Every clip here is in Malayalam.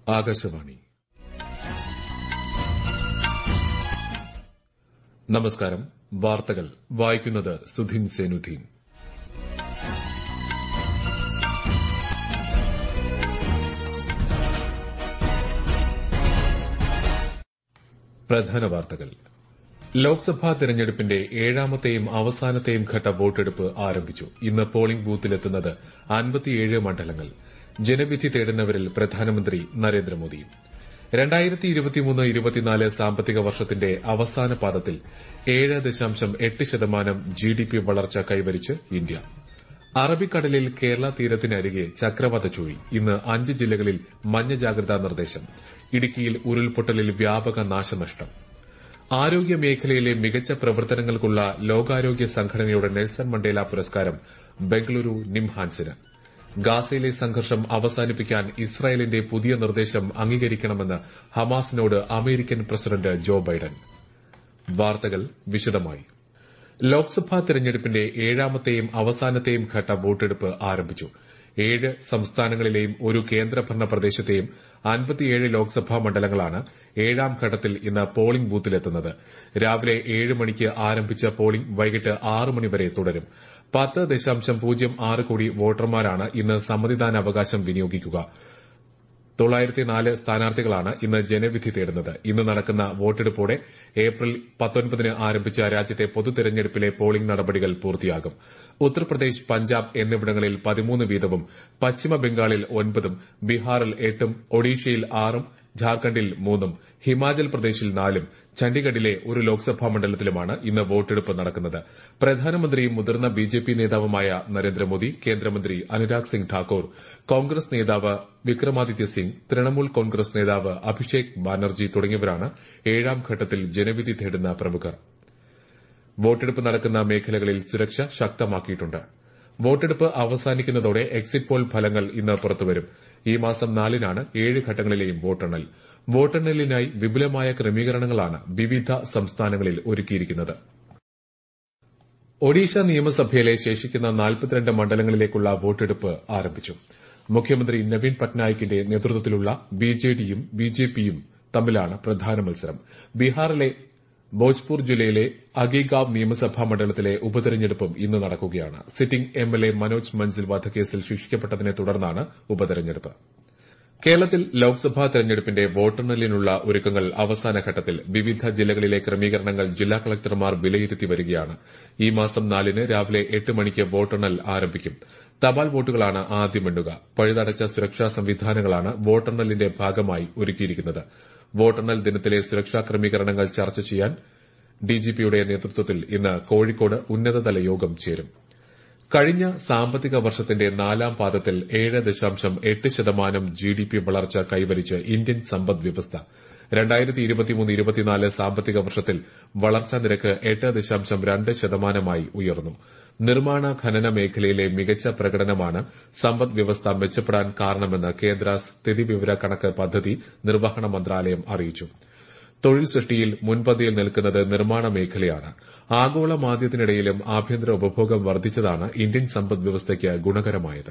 ആകാശവാണി നമസ്കാരം വാർത്തകൾ വായിക്കുന്നത് സുധിൻ സേനുദ്ദീൻ പ്രധാന വാർത്തകൾ ലോക്സഭാ തെരഞ്ഞെടുപ്പിന്റെ ഏഴാമത്തെയും അവസാനത്തെയും ഘട്ട വോട്ടെടുപ്പ് ആരംഭിച്ചു ഇന്ന് പോളിംഗ് ബൂത്തിലെത്തുന്നത് അൻപത്തിയേഴ് മണ്ഡലങ്ങൾ ജനവിധി തേടുന്നവരിൽ പ്രധാനമന്ത്രി നരേന്ദ്രമോദി രണ്ടായിരത്തി ഇരുപത്തിമൂന്ന് ഇരുപത്തിനാല് സാമ്പത്തിക വർഷത്തിന്റെ അവസാന പാദത്തിൽ ഏഴ് ദശാംശം എട്ട് ശതമാനം ജിഡിപി വളർച്ച കൈവരിച്ച് ഇന്ത്യ അറബിക്കടലിൽ കേരള തീരത്തിനരികെ ചക്രവാത ചുഴി ഇന്ന് അഞ്ച് ജില്ലകളിൽ മഞ്ഞ ജാഗ്രതാ നിർദ്ദേശം ഇടുക്കിയിൽ ഉരുൾപൊട്ടലിൽ വ്യാപക നാശനഷ്ടം ആരോഗ്യ മേഖലയിലെ മികച്ച പ്രവർത്തനങ്ങൾക്കുള്ള ലോകാരോഗ്യ സംഘടനയുടെ നെൽസൺ മണ്ടേല പുരസ്കാരം ബംഗളൂരു നിംഹാൻസിന് ഗാസയിലെ സംഘർഷം അവസാനിപ്പിക്കാൻ ഇസ്രായേലിന്റെ പുതിയ നിർദ്ദേശം അംഗീകരിക്കണമെന്ന് ഹമാസിനോട് അമേരിക്കൻ പ്രസിഡന്റ് ജോ ബൈഡൻ വാർത്തകൾ വിശദമായി ലോക്സഭാ തെരഞ്ഞെടുപ്പിന്റെ ഏഴാമത്തെയും അവസാനത്തെയും ഘട്ട വോട്ടെടുപ്പ് ആരംഭിച്ചു ഏഴ് സംസ്ഥാനങ്ങളിലെയും ഒരു കേന്ദ്രഭരണ പ്രദേശത്തെയും അൻപത്തിയേഴ് ലോക്സഭാ മണ്ഡലങ്ങളാണ് ഏഴാം ഘട്ടത്തിൽ ഇന്ന് പോളിംഗ് ബൂത്തിലെത്തുന്നത് രാവിലെ ഏഴ് മണിക്ക് ആരംഭിച്ച പോളിംഗ് വൈകിട്ട് ആറ് മണിവരെ തുടരും പത്ത് ദശാംശം പൂജ്യം ആറ് കോടി വോട്ടർമാരാണ് ഇന്ന് സമ്മതിദാനാവകാശം വിനിയോഗിക്കുക തൊള്ളായിരത്തിനാല് സ്ഥാനാർത്ഥികളാണ് ഇന്ന് ജനവിധി തേടുന്നത് ഇന്ന് നടക്കുന്ന വോട്ടെടുപ്പോടെ ഏപ്രിൽ പത്തൊൻപതിന് ആരംഭിച്ച രാജ്യത്തെ പൊതു തെരഞ്ഞെടുപ്പിലെ പോളിംഗ് നടപടികൾ പൂർത്തിയാകും ഉത്തർപ്രദേശ് പഞ്ചാബ് എന്നിവിടങ്ങളിൽ പതിമൂന്ന് വീതവും പശ്ചിമ ബംഗാളിൽ ഒൻപതും ബീഹാറിൽ എട്ടും ഒഡീഷയിൽ ആറും ഝാർഖണ്ഡിൽ മൂന്നും ഹിമാചൽ പ്രദേശിൽ നാലും ചണ്ഡിഗഡിലെ ഒരു ലോക്സഭാ മണ്ഡലത്തിലുമാണ് ഇന്ന് വോട്ടെടുപ്പ് നടക്കുന്നത് പ്രധാനമന്ത്രിയും മുതിർന്ന ബിജെപി നേതാവുമായ നരേന്ദ്രമോദി കേന്ദ്രമന്ത്രി അനുരാഗ് സിംഗ് ഠാക്കൂർ കോൺഗ്രസ് നേതാവ് വിക്രമാദിത്യ സിംഗ് തൃണമൂൽ കോൺഗ്രസ് നേതാവ് അഭിഷേക് ബാനർജി തുടങ്ങിയവരാണ് ഏഴാം ഘട്ടത്തിൽ ജനവിധി തേടുന്ന പ്രമുഖർ വോട്ടെടുപ്പ് നടക്കുന്ന മേഖലകളിൽ സുരക്ഷ ശക്തമാക്കിയിട്ടുണ്ട് വോട്ടെടുപ്പ് അവസാനിക്കുന്നതോടെ എക്സിറ്റ് പോൾ ഫലങ്ങൾ ഇന്ന് പുറത്തുവരും ഈ മാസം നാലിനാണ് ഏഴ് ഘട്ടങ്ങളിലെയും വോട്ടെണ്ണൽ വോട്ടെണ്ണലിനായി വിപുലമായ ക്രമീകരണങ്ങളാണ് വിവിധ സംസ്ഥാനങ്ങളിൽ ഒരുക്കിയിരിക്കുന്നത് ഒഡീഷ നിയമസഭയിലെ ശേഷിക്കുന്ന നാൽപ്പത്തിരണ്ട് മണ്ഡലങ്ങളിലേക്കുള്ള വോട്ടെടുപ്പ് ആരംഭിച്ചു മുഖ്യമന്ത്രി നവീൻ പട്നായിക്കിന്റെ നേതൃത്വത്തിലുള്ള ബിജെഡിയും ബിജെപിയും തമ്മിലാണ് പ്രധാന മത്സരം ബീഹാറിലെ ഭോജ്പൂർ ജില്ലയിലെ അഗീഗാവ് നിയമസഭാ മണ്ഡലത്തിലെ ഉപതെരഞ്ഞെടുപ്പും ഇന്ന് നടക്കുകയാണ് സിറ്റിംഗ് എംഎൽഎ മനോജ് മൻസിൽ വധക്കേസിൽ ശിക്ഷിക്കപ്പെട്ടതിനെ തുടർന്നാണ് ഉപതെരഞ്ഞെടുപ്പ് കേരളത്തിൽ ലോക്സഭാ തെരഞ്ഞെടുപ്പിന്റെ വോട്ടെണ്ണലിനുള്ള ഒരുക്കങ്ങൾ അവസാന ഘട്ടത്തിൽ വിവിധ ജില്ലകളിലെ ക്രമീകരണങ്ങൾ ജില്ലാ കളക്ടർമാർ വിലയിരുത്തി വരികയാണ് ഈ മാസം നാലിന് രാവിലെ എട്ട് മണിക്ക് വോട്ടെണ്ണൽ ആരംഭിക്കും തപാൽ വോട്ടുകളാണ് ആദ്യം എണ്ണുക പഴുതടച്ച സുരക്ഷാ സംവിധാനങ്ങളാണ് വോട്ടെണ്ണലിന്റെ ഭാഗമായി ഒരുക്കിയിരിക്കുന്നത് വോട്ടെണ്ണൽ ദിനത്തിലെ സുരക്ഷാ ക്രമീകരണങ്ങൾ ചർച്ച ചെയ്യാൻ ഡിജിപിയുടെ നേതൃത്വത്തിൽ ഇന്ന് കോഴിക്കോട് ഉന്നതതല യോഗം ചേരും കഴിഞ്ഞ സാമ്പത്തിക വർഷത്തിന്റെ നാലാം പാദത്തിൽ ഏഴ് ദശാംശം എട്ട് ശതമാനം ജിഡിപി വളർച്ച കൈവരിച്ച് ഇന്ത്യൻ സമ്പദ് വ്യവസ്ഥ രണ്ടായിരത്തി ഇരുപത്തിമൂന്ന് ഇരുപത്തിനാല് സാമ്പത്തിക വർഷത്തിൽ വളർച്ചാ നിരക്ക് എട്ട് ദശാംശം രണ്ട് ശതമാനമായി ഉയർന്നു നിർമ്മാണ ഖനന മേഖലയിലെ മികച്ച പ്രകടനമാണ് സമ്പദ് വ്യവസ്ഥ മെച്ചപ്പെടാൻ കാരണമെന്ന് കേന്ദ്ര സ്ഥിതിവിവര കണക്ക് പദ്ധതി നിർവഹണ മന്ത്രാലയം അറിയിച്ചു തൊഴിൽ സൃഷ്ടിയിൽ മുൻപന്തിയിൽ നിൽക്കുന്നത് നിർമ്മാണ മേഖലയാണ് ആഗോള മാന്ദ്യത്തിനിടയിലും ആഭ്യന്തര ഉപഭോഗം വർദ്ധിച്ചതാണ് ഇന്ത്യൻ സമ്പദ് വ്യവസ്ഥയ്ക്ക് ഗുണകരമായത്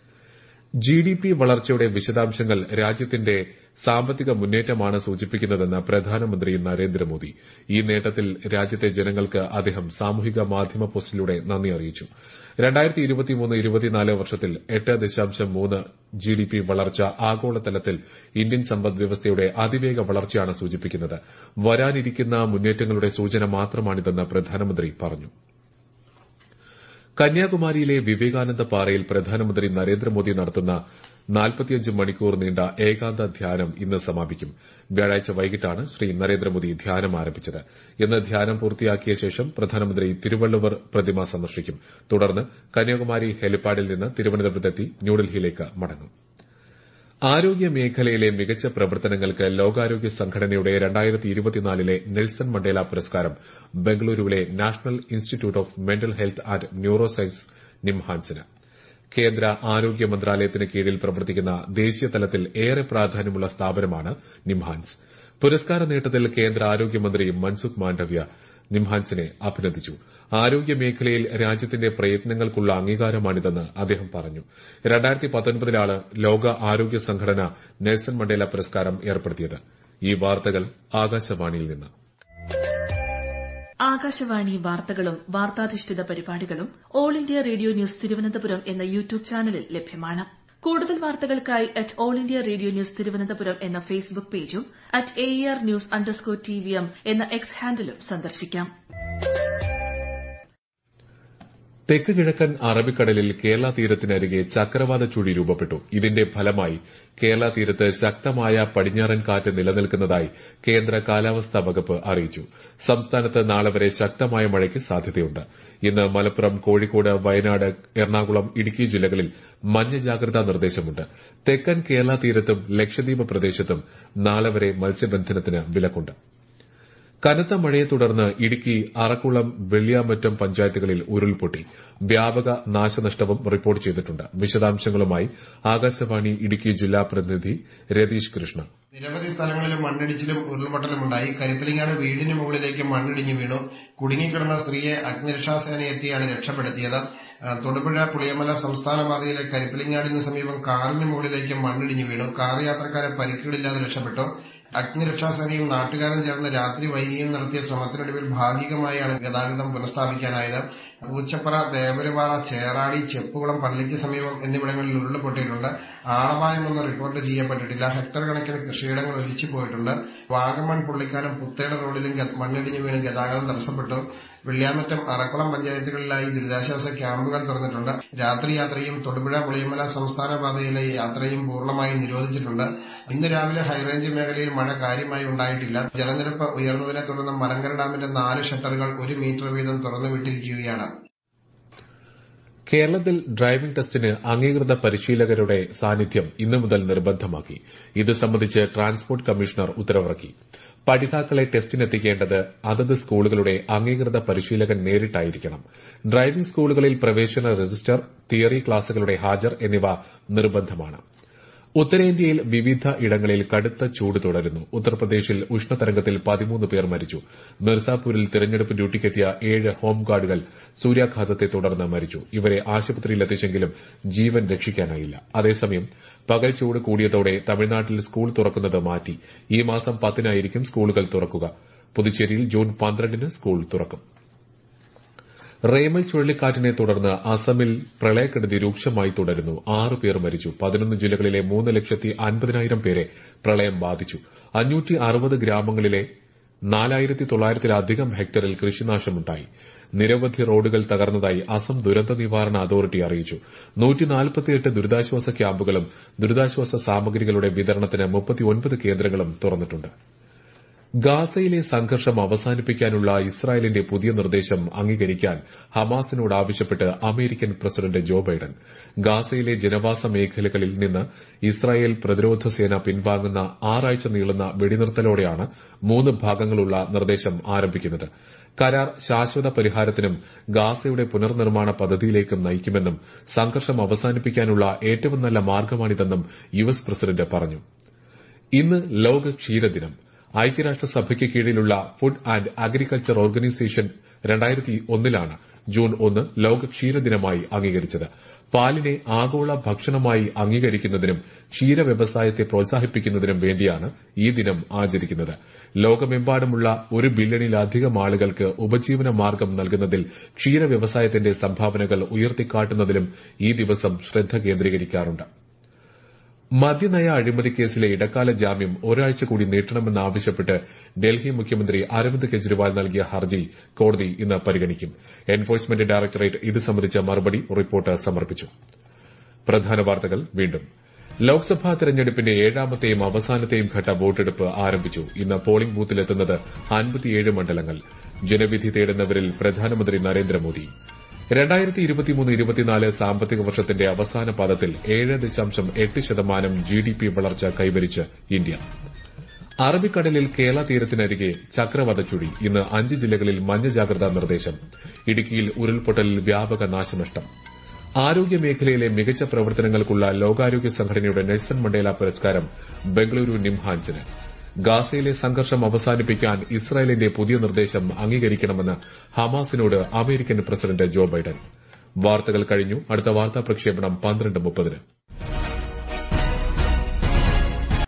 ജിഡിപി വളർച്ചയുടെ വിശദാംശങ്ങൾ രാജ്യത്തിന്റെ സാമ്പത്തിക മുന്നേറ്റമാണ് സൂചിപ്പിക്കുന്നതെന്ന് പ്രധാനമന്ത്രി നരേന്ദ്രമോദി ഈ നേട്ടത്തിൽ രാജ്യത്തെ ജനങ്ങൾക്ക് അദ്ദേഹം സാമൂഹിക മാധ്യമ പോസ്റ്റിലൂടെ നന്ദി അറിയിച്ചു രണ്ടായിരത്തി ഇരുപത്തിമൂന്ന് ഇരുപത്തിനാല് വർഷത്തിൽ എട്ട് ദശാംശം മൂന്ന് ജിഡിപി വളർച്ച ആഗോളതലത്തിൽ ഇന്ത്യൻ സമ്പദ് വ്യവസ്ഥയുടെ അതിവേഗ വളർച്ചയാണ് സൂചിപ്പിക്കുന്നത് വരാനിരിക്കുന്ന മുന്നേറ്റങ്ങളുടെ സൂചന മാത്രമാണിതെന്ന് പ്രധാനമന്ത്രി പറഞ്ഞു കന്യാകുമാരിയിലെ വിവേകാനന്ദ പാറയിൽ പ്രധാനമന്ത്രി നരേന്ദ്രമോദി നടത്തുന്ന നാൽപ്പത്തിയഞ്ച് മണിക്കൂർ നീണ്ട ഏകാന്ത ധ്യാനം ഇന്ന് സമാപിക്കും വ്യാഴാഴ്ച വൈകിട്ടാണ് ശ്രീ നരേന്ദ്രമോദി ധ്യാനം ആരംഭിച്ചത് ഇന്ന് ധ്യാനം പൂർത്തിയാക്കിയ ശേഷം പ്രധാനമന്ത്രി തിരുവള്ളുവർ പ്രതിമ സന്ദർശിക്കും തുടർന്ന് കന്യാകുമാരി ഹെലിപ്പാഡിൽ നിന്ന് തിരുവനന്തപുരത്തെത്തി ന്യൂഡൽഹിയിലേക്ക് മടങ്ങും ആരോഗ്യ മേഖലയിലെ മികച്ച പ്രവർത്തനങ്ങൾക്ക് ലോകാരോഗ്യ സംഘടനയുടെ രണ്ടായിരത്തി ഇരുപത്തിനാലിലെ നെൽസൺ മണ്ടേല പുരസ്കാരം ബംഗളൂരുവിലെ national institute of mental health and neuro science നിംഹാൻസിന് കേന്ദ്ര ആരോഗ്യ മന്ത്രാലയത്തിന് കീഴിൽ പ്രവർത്തിക്കുന്ന ദേശീയ തലത്തിൽ ഏറെ പ്രാധാന്യമുള്ള സ്ഥാപനമാണ് നിംഹാൻസ് പുരസ്കാര നേട്ടത്തിൽ കേന്ദ്ര ആരോഗ്യമന്ത്രി മൻസുഖ് മാണ്ഡവ്യ നിംഹാൻസിനെ അഭിനന്ദിച്ചു ആരോഗ്യ മേഖലയിൽ രാജ്യത്തിന്റെ പ്രയത്നങ്ങൾക്കുള്ള അംഗീകാരമാണിതെന്ന് അദ്ദേഹം പറഞ്ഞു രണ്ടായിരത്തി പത്തൊൻപതിലാണ് ലോക ആരോഗ്യ സംഘടന നെൽസൺ മണ്ടേല പുരസ്കാരം ഏർപ്പെടുത്തിയത് ഈ വാർത്തകൾ ആകാശവാണിയിൽ നിന്ന് ആകാശവാണി വാർത്തകളും വാർത്താധിഷ്ഠിത പരിപാടികളും All India Radio news Thiruvananthapuram എന്ന യൂട്യൂബ് ചാനലിൽ ലഭ്യമാണ് കൂടുതൽ വാർത്തകൾക്കായി at All India Radio news Thiruvananthapuram എന്ന ഫേസ്ബുക്ക് പേജും at A R news underscore T V M എന്ന എക്സ് ഹാൻഡിലും സന്ദർശിക്കാം തെക്ക് കിഴക്കൻ അറബിക്കടലിൽ കേരള തീരത്തിനരികെ ചക്രവാത ചുഴി രൂപപ്പെട്ടു ഇതിന്റെ ഫലമായി കേരള തീരത്ത് ശക്തമായ പടിഞ്ഞാറൻ കാറ്റ് നിലനിൽക്കുന്നതായി കേന്ദ്ര കാലാവസ്ഥാ വകുപ്പ് അറിയിച്ചു സംസ്ഥാനത്ത് നാളെ വരെ ശക്തമായ മഴയ്ക്ക് സാധ്യതയുണ്ട് ഇന്ന് മലപ്പുറം കോഴിക്കോട് വയനാട് എറണാകുളം ഇടുക്കി ജില്ലകളിൽ മഞ്ഞ ജാഗ്രതാ നിർദ്ദേശമുണ്ട് തെക്കൻ കേരള തീരത്തും ലക്ഷദ്വീപ് പ്രദേശത്തും നാളെ വരെ മത്സ്യബന്ധനത്തിന് വിലക്കുണ്ട് കനത്ത മഴയെ തുടർന്ന് ഇടുക്കി അറക്കുളം വെള്ളിയാമറ്റം പഞ്ചായത്തുകളിൽ ഉരുൾപൊട്ടി വ്യാപക നാശനഷ്ടവും റിപ്പോർട്ട് ചെയ്തിട്ടുണ്ട് വിശദാംശങ്ങളുമായി ആകാശവാണി ഇടുക്കി ജില്ലാ പ്രതിനിധി രതീഷ് കൃഷ്ണ നിരവധി സ്ഥലങ്ങളിലും മണ്ണിടിച്ചിലും ഉരുൾപൊട്ടലുമുണ്ടായി കരിപ്പലിങ്ങാട് വീടിന് മുകളിലേക്ക് മണ്ണിടിഞ്ഞു വീണു കുടുങ്ങിക്കിടന്ന സ്ത്രീയെ അഗ്നിരക്ഷാസേന എത്തിയാണ് രക്ഷപ്പെടുത്തിയത് തൊടുപുഴ പുളിയമല സംസ്ഥാന പാതയിലെ കരിപ്പലിങ്ങാടിന് സമീപം കാറിന് മുകളിലേക്ക് മണ്ണിടിഞ്ഞു വീണു കാർ യാത്രക്കാരെ പരിക്കുകളില്ലാതെ രക്ഷപ്പെട്ടു അഗ്നിരക്ഷാസേനയും നാട്ടുകാരും ചേർന്ന് രാത്രി വൈകിയും നടത്തിയ ശ്രമത്തിനൊടുവിൽ ഭാഗികമായാണ് ഗതാഗതം പുനഃസ്ഥാപിക്കാനായത് പൂച്ചപ്പറ ദേവരപാറ ചേറാടി ചെപ്പുകുളം പള്ളിക്ക് സമീപം എന്നിവിടങ്ങളിൽ ഉരുൾപൊട്ടിയിട്ടുണ്ട് ആളപായമൊന്നും റിപ്പോർട്ട് ചെയ്യപ്പെട്ടിട്ടില്ല ഹെക്ടർ കണക്കിന് കൃഷിയിടങ്ങൾ ഒലിച്ചു പോയിട്ടുണ്ട് വാഗമൺ പുള്ളിക്കാനം പുത്തേട റോഡിലും മണ്ണിടിഞ്ഞു വീണ് ഗതാഗതം തടസ്സപ്പെട്ടു വെള്ളിയാമറ്റം അറക്കുളം പഞ്ചായത്തുകളിലായി ദുരിതാശ്വാസ ക്യാമ്പുകൾ തുറന്നിട്ടുണ്ട് രാത്രി യാത്രയും തൊടുപുഴ പുളിയമല സംസ്ഥാന പാതയിലെ യാത്രയും പൂർണ്ണമായും നിരോധിച്ചിട്ടുണ്ട് ഇന്ന് രാവിലെ ഹൈറേഞ്ച് മേഖലയിൽ മഴ കാര്യമായി ഉണ്ടായിട്ടില്ല ജലനിരപ്പ് ഉയർന്നതിനെ തുടർന്ന് മലങ്കര ഡാമിന്റെ നാല് ഷട്ടറുകൾ ഒരു മീറ്റർ വീതം തുറന്നുവിട്ടിരിക്കുകയാണ് കേരളത്തിൽ ഡ്രൈവിംഗ് ടെസ്റ്റിന് അംഗീകൃത പരിശീലകരുടെ സാന്നിധ്യം ഇന്നു മുതൽ നിർബന്ധമാക്കി ഇത് സംബന്ധിച്ച് ട്രാൻസ്പോർട്ട് കമ്മീഷണർ ഉത്തരവിറക്കി പഠിതാക്കളെ ടെസ്റ്റിനെത്തിക്കേണ്ടത് അതത് സ്കൂളുകളുടെ അംഗീകൃത പരിശീലകൻ നേരിട്ടായിരിക്കണം ഡ്രൈവിംഗ് സ്കൂളുകളിൽ പ്രവേശന രജിസ്റ്റർ തിയറി ക്ലാസുകളുടെ ഹാജർ എന്നിവ നിർബന്ധമാണ് ഉത്തരേന്ത്യയിൽ വിവിധ ഇടങ്ങളിൽ കടുത്ത ചൂട് തുടരുന്നു ഉത്തർപ്രദേശിൽ ഉഷ്ണതരംഗത്തിൽ പതിമൂന്ന് പേർ മരിച്ചു മിർസാപൂരിൽ തെരഞ്ഞെടുപ്പ് ഡ്യൂട്ടിക്കെത്തിയ ഏഴ് ഹോംഗാർഡുകൾ സൂര്യാഘാതത്തെ തുടർന്ന് മരിച്ചു ഇവരെ ആശുപത്രിയിലെത്തിച്ചെങ്കിലും ജീവൻ രക്ഷിക്കാനായില്ല അതേസമയം പകൽ ചൂട് കൂടിയതോടെ തമിഴ്നാട്ടിൽ സ്കൂൾ തുറക്കുന്നത് മാറ്റി ഈ മാസം പത്തിനായിരിക്കും സ്കൂളുകൾ തുറക്കുക പുതുച്ചേരിയിൽ ജൂൺ പന്ത്രണ്ടിന് സ്കൂൾ തുറക്കും റേമൽ ചുഴലിക്കാറ്റിനെ തുടർന്ന് അസമിൽ പ്രളയക്കെടുതി രൂക്ഷമായി തുടരുന്നു ആറ് പേർ മരിച്ചു പതിനൊന്ന് ജില്ലകളിലെ മൂന്ന് ലക്ഷത്തി അൻപതിനായിരം പേരെ പ്രളയം ബാധിച്ചു അഞ്ഞൂറ്റി അറുപത് ഗ്രാമങ്ങളിലെ നാലായിരത്തി തൊള്ളായിരത്തിലധികം ഹെക്ടറിൽ കൃഷിനാശമുണ്ടായി നിരവധി റോഡുകൾ തകർന്നതായി അസം ദുരന്ത നിവാരണ അതോറിറ്റി അറിയിച്ചു നൂറ്റിനാൽപ്പത്തിയെട്ട് ദുരിതാശ്വാസ ക്യാമ്പുകളും ദുരിതാശ്വാസ സാമഗ്രികളുടെ വിതരണത്തിന് മുപ്പത്തിയൊൻപത് കേന്ദ്രങ്ങളും തുറന്നിട്ടുണ്ട് ഗാസയിലെ സംഘർഷം അവസാനിപ്പിക്കാനുള്ള ഇസ്രായേലിന്റെ പുതിയ നിർദ്ദേശം അംഗീകരിക്കാൻ ഹമാസിനോട് ആവശ്യപ്പെട്ട് അമേരിക്കൻ പ്രസിഡന്റ് ജോ ബൈഡൻ ഗാസയിലെ ജനവാസ മേഖലകളിൽ നിന്ന് ഇസ്രായേൽ പ്രതിരോധ സേന പിൻവാങ്ങുന്ന ആറാഴ്ച നീളുന്ന വെടിനിർത്തലോടെയാണ് മൂന്ന് ഭാഗങ്ങളുള്ള നിർദ്ദേശം ആരംഭിക്കുന്നത് കരാർ ശാശ്വത പരിഹാരത്തിനും ഗാസയുടെ പുനർനിർമ്മാണ പദ്ധതിയിലേക്കും നയിക്കുമെന്നും സംഘർഷം അവസാനിപ്പിക്കാനുള്ള ഏറ്റവും നല്ല മാർഗമാണിതെന്നും യു എസ് പ്രസിഡന്റ് പറഞ്ഞു ഇന്ന് ലോക ക്ഷീരദിനം ഐക്യരാഷ്ട്രസഭയ്ക്ക് കീഴിലുള്ള ഫുഡ് ആന്റ് അഗ്രികൾച്ചർ ഓർഗനൈസേഷൻ രണ്ടായിരത്തി ഒന്നിലാണ് ജൂൺ ഒന്ന് ലോക ക്ഷീരദിനമായി അംഗീകരിച്ചത് പാലിനെ ആഗോള ഭക്ഷണമായി അംഗീകരിക്കുന്നതിനും ക്ഷീര വ്യവസായത്തെ പ്രോത്സാഹിപ്പിക്കുന്നതിനും വേണ്ടിയാണ് ഈ ദിനം ആചരിക്കുന്നത് ലോകമെമ്പാടുമുള്ള ഒരു ബില്യണിലധികം ആളുകൾക്ക് ഉപജീവന മാർഗം നൽകുന്നതിൽ ക്ഷീര വ്യവസായത്തിന്റെ സംഭാവനകൾ ഉയർത്തിക്കാട്ടുന്നതിലും ഈ ദിവസം ശ്രദ്ധ കേന്ദ്രീകരിക്കാറുണ്ട് മദ്യനയ അഴിമതി കേസിലെ ഇടക്കാല ജാമ്യം ഒരാഴ്ച കൂടി നീട്ടണമെന്നാവശ്യപ്പെട്ട് ഡൽഹി മുഖ്യമന്ത്രി അരവിന്ദ് കെജ്രിവാൾ നൽകിയ ഹർജി കോടതി ഇന്ന് പരിഗണിക്കും എൻഫോഴ്സ്മെന്റ് ഡയറക്ടറേറ്റ് ഇത് സംബന്ധിച്ച മറുപടി റിപ്പോർട്ട് സമർപ്പിച്ചു പ്രധാന വാർത്തകൾ വീണ്ടും ലോക്സഭാ തെരഞ്ഞെടുപ്പിന്റെ ഏഴാമത്തെയും അവസാനത്തെയും ഘട്ട വോട്ടെടുപ്പ് ആരംഭിച്ചു ഇന്ന് പോളിംഗ് ബൂത്തിലെത്തുന്നത് അൻപത്തിയേഴ് മണ്ഡലങ്ങൾ ജനവിധി തേടുന്നവരിൽ പ്രധാനമന്ത്രി നരേന്ദ്രമോദി രണ്ടായിരത്തി ഇരുപത്തിമൂന്ന് ഇരുപത്തിനാല് സാമ്പത്തിക വർഷത്തിന്റെ അവസാന പാദത്തിൽ ഏഴ് ദശാംശം എട്ട് ശതമാനം ജിഡിപി വളർച്ച കൈവരിച്ച് ഇന്ത്യ അറബിക്കടലിൽ കേരള തീരത്തിനരികെ ചക്രവാത ചുഴി ഇന്ന് അഞ്ച് ജില്ലകളിൽ മഞ്ഞ ജാഗ്രതാ നിർദ്ദേശം ഇടുക്കിയിൽ ഉരുൾപൊട്ടലിൽ വ്യാപക നാശനഷ്ടം ആരോഗ്യ മേഖലയിലെ മികച്ച പ്രവർത്തനങ്ങൾക്കുള്ള ലോകാരോഗ്യ സംഘടനയുടെ നെൽസൺ മണ്ടേല പുരസ്കാരം ബംഗളൂരു നിംഹാൻസിന് ഗാസയിലെ സംഘർഷം അവസാനിപ്പിക്കാൻ ഇസ്രായേലിന്റെ പുതിയ നിർദ്ദേശം അംഗീകരിക്കണമെന്ന് ഹമാസിനോട് അമേരിക്കൻ പ്രസിഡന്റ് ജോ ബൈഡൻ വാർത്തകൾ കഴിഞ്ഞു അടുത്ത വാർത്താ പ്രക്ഷേപണം പന്ത്രണ്ട് മുപ്പതിന്